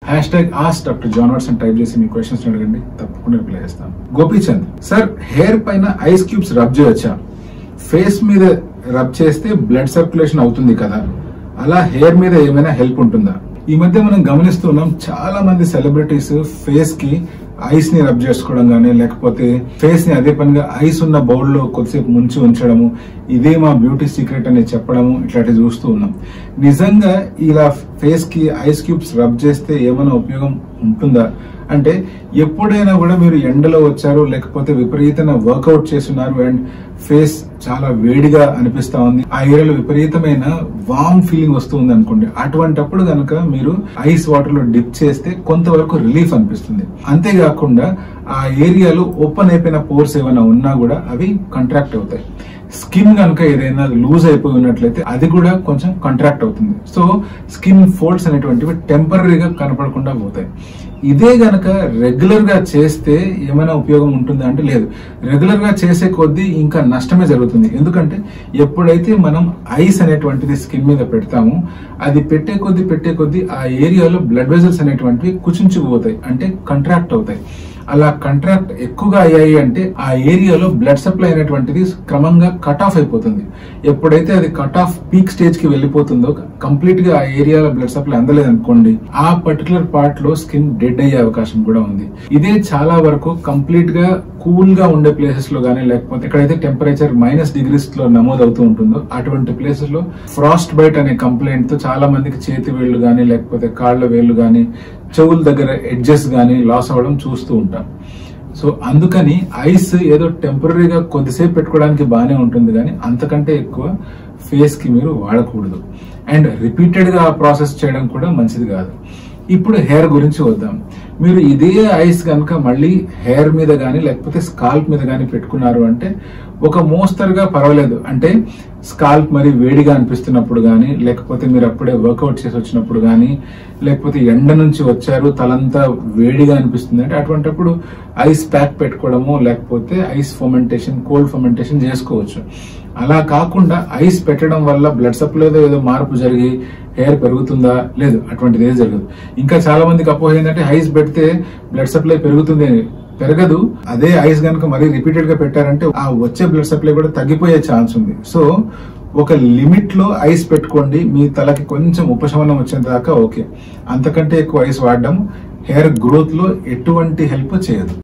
hash hashtag ask doctor John Watts అని type చేసి మీ క్వశ్చన్స్ అడగండి తప్పకుండా రిప్లై చేస్తాను గోపీచంద్ సార్ హెయిర్ పైన ఐస్ క్యూబ్స్ రబ్ చేయొచ్చా ఫేస్ మీద రబ్ చేస్తే బ్లడ్ సర్క్యులేషన్ అవుతుంది కదా అలా హెయిర్ మీద ఏమైనా హెల్ప్ ఉంటుందా ఈ మధ్య మనం గమనిస్తున్నాం చాలా మంది సెలబ్రిటీస్ ఫేస్ కి ఐస్ ని రబ్ చేసుకోవడం కానీ లేకపోతే ఫేస్ ని అదే పనిగా ఐస్ ఉన్న బౌల్ లో కొద్దిసేపు ముంచి ఉంచడము ఇదే మా బ్యూటీ సీక్రెట్ అని చెప్పడము ఇట్లాంటివి చూస్తూ ఉన్నాం నిజంగా ఇలా ఫేస్ కి ఐస్ క్యూబ్స్ రబ్ చేస్తే ఏమైనా ఉపయోగం ఉంటుందా అంటే ఎప్పుడైనా కూడా మీరు ఎండలో వచ్చారు లేకపోతే విపరీతమైన వర్కౌట్ చేస్తున్నారు అండ్ ఫేస్ చాలా వేడిగా అనిపిస్తా ఉంది ఆ ఏరియాలో విపరీతమైన వామ్ ఫీలింగ్ వస్తుంది అనుకోండి అటువంటప్పుడు కనుక మీరు ఐస్ వాటర్ లో డిప్ చేస్తే కొంతవరకు రిలీఫ్ అనిపిస్తుంది అంతేకాకుండా ఆ ఏరియాలో ఓపెన్ అయిపోయిన పోర్స్ ఏమైనా ఉన్నా కూడా అవి కంట్రాక్ట్ అవుతాయి స్కిన్ కనుక ఏదైనా లూజ్ అయిపోయి ఉన్నట్లయితే అది కూడా కొంచెం కంట్రాక్ట్ అవుతుంది సో స్కిన్ ఫోల్డ్స్ అనేటువంటివి టెంపరీగా కనపడకుండా పోతాయి ఇదే గనక రెగ్యులర్ గా చేస్తే ఏమైనా ఉపయోగం ఉంటుందా అంటే లేదు రెగ్యులర్ గా చేసే కొద్దీ ఇంకా నష్టమే జరుగుతుంది ఎందుకంటే ఎప్పుడైతే మనం ఐస్ అనేటువంటిది స్కిన్ మీద పెడతామో అది పెట్టే కొద్దీ పెట్టే కొద్దీ ఆ ఏరియాలో బ్లడ్ వెజల్స్ అనేటువంటివి కుచించుకుపోతాయి అంటే కంట్రాక్ట్ అవుతాయి అలా కంట్రాక్ట్ ఎక్కువగా అయ్యాయి అంటే ఆ ఏరియాలో బ్లడ్ సప్లై అనేటువంటిది క్రమంగా కట్ ఆఫ్ అయిపోతుంది ఎప్పుడైతే అది కట్ ఆఫ్ పీక్ స్టేజ్ కి వెళ్ళిపోతుందో కంప్లీట్ గా ఆ ఏరియాలో బ్లడ్ సప్లై అందలేదు అనుకోండి ఆ పర్టికులర్ పార్ట్ లో స్కిన్ డెడ్ అయ్యే అవకాశం కూడా ఉంది ఇదే చాలా వరకు కంప్లీట్ గా కూల్ గా ఉండే ప్లేసెస్ లో గానీ లేకపోతే ఎక్కడైతే టెంపరేచర్ మైనస్ డిగ్రీస్ లో నమోదవుతూ ఉంటుందో అటువంటి ప్లేసెస్ లో ఫ్రాస్ట్ బైట్ అనే కంప్లైంట్ తో చాలా మందికి చేతి వేళ్లు గానీ లేకపోతే కాళ్ళ వేళ్లు గానీ చెవుల దగ్గర ఎడ్జెస్ గానీ లాస్ అవ్వడం చూస్తూ ఉంటాం సో అందుకని ఐస్ ఏదో టెంపరీగా కొద్దిసేపు పెట్టుకోవడానికి బాగానే ఉంటుంది కానీ అంతకంటే ఎక్కువ ఫేస్ కి మీరు వాడకూడదు అండ్ రిపీటెడ్ గా ప్రాసెస్ చేయడం కూడా మంచిది కాదు ఇప్పుడు హెయిర్ గురించి వద్దాం మీరు ఇదే ఐస్ కనుక మళ్ళీ హెయిర్ మీద కానీ లేకపోతే స్కాల్ప్ మీద కానీ పెట్టుకున్నారు అంటే ఒక మోస్తరుగా పర్వాలేదు అంటే స్కాల్ప్ మరి వేడిగా అనిపిస్తున్నప్పుడు కానీ లేకపోతే మీరు అప్పుడే వర్కౌట్ చేసి వచ్చినప్పుడు కానీ లేకపోతే ఎండ నుంచి వచ్చారు తలంతా వేడిగా అనిపిస్తుంది అంటే అటువంటిప్పుడు ఐస్ ప్యాక్ పెట్టుకోవడము లేకపోతే ఐస్ ఫర్మెంటేషన్ కోల్డ్ ఫర్మెంటేషన్ చేసుకోవచ్చు అలా కాకుండా ఐస్ పెట్టడం వల్ల బ్లడ్ సప్లైలో ఏదో మార్పు జరిగి హెయిర్ పెరుగుతుందా లేదు అటువంటిది ఏది జరగదు ఇంకా చాలా మందికి అపోహ ఏంటంటే ఐస్ పెడితే బ్లడ్ సప్లై పెరుగుతుంది అని పెరగదు అదే ఐస్ కనుక మరీ రిపీటెడ్ గా పెట్టారంటే ఆ వచ్చే బ్లడ్ సప్లై కూడా తగ్గిపోయే ఛాన్స్ ఉంది సో ఒక లిమిట్ లో ఐస్ పెట్టుకోండి మీ తలకి కొంచెం ఉపశమనం వచ్చేంత దాకా ఓకే అంతకంటే ఎక్కువ ఐస్ వాడడం హెయిర్ గ్రోత్ లో ఎటువంటి హెల్ప్ చేయదు